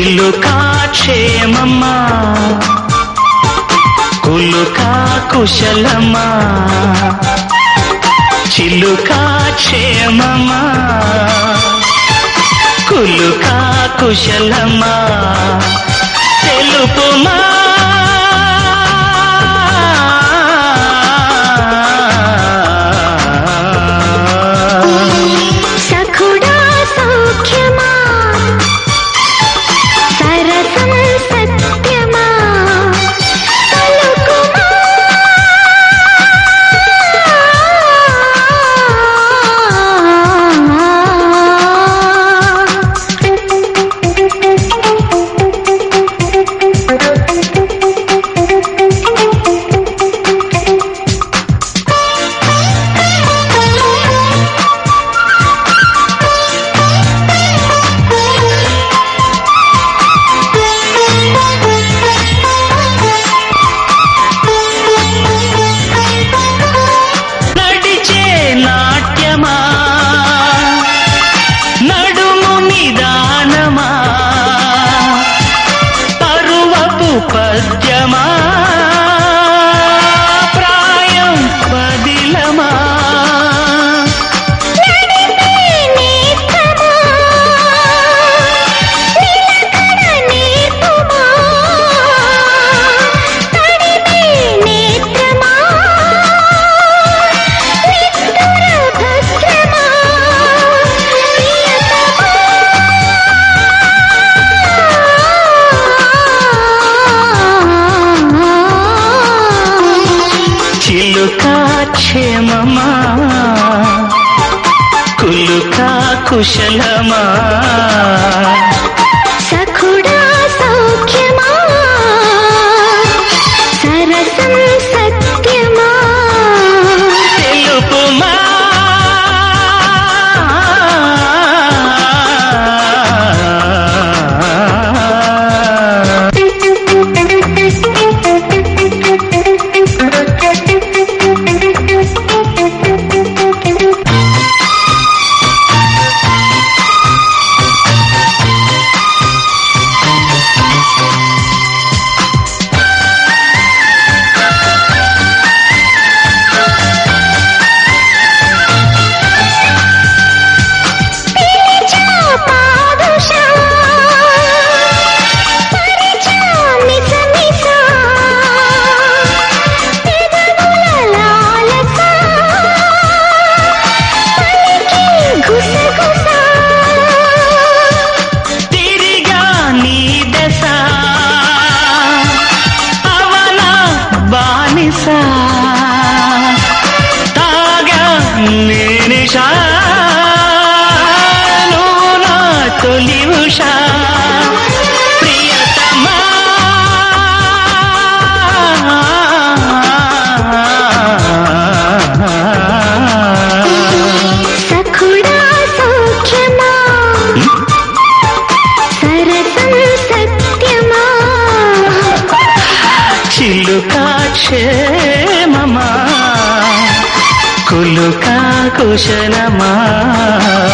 చిలుకా క్షేమమ్మా కులుకా కుశలమా చిలుకా క్షేమమా కులుకా కుశలమా తెలుపుమా సఖుడా సౌఖ్యమా సరసం సత్యమా పలుకుమా నడిచే నాట్యమా నడుము నిదానమా పరువపు పద్యమా ప్రాయం పదిలమా నడిపే నేత్రమా నిలకడ నేర్పుమా తడిపే నేత్రమా నిత్తుర భద్రమా చిలుకా క్షేమమా కులుకా కుశలమా సఖుడా సౌఖ్యమా సరసం సత్యమా తెలుపుమా పిలిచా పాదుషా పరిచా మిసమిసా పెదవుల లాలసా పలికి గుసగుసా తిరిగా నీ దశ అవన బానిస తాగా నేనిషా నువ్వు నా తొలి ఉషా ప్రియతమా సఖుడా సౌఖ్యమా సరసం సత్యమా చిలుకా క్షేమమా కులుకా కుశలమా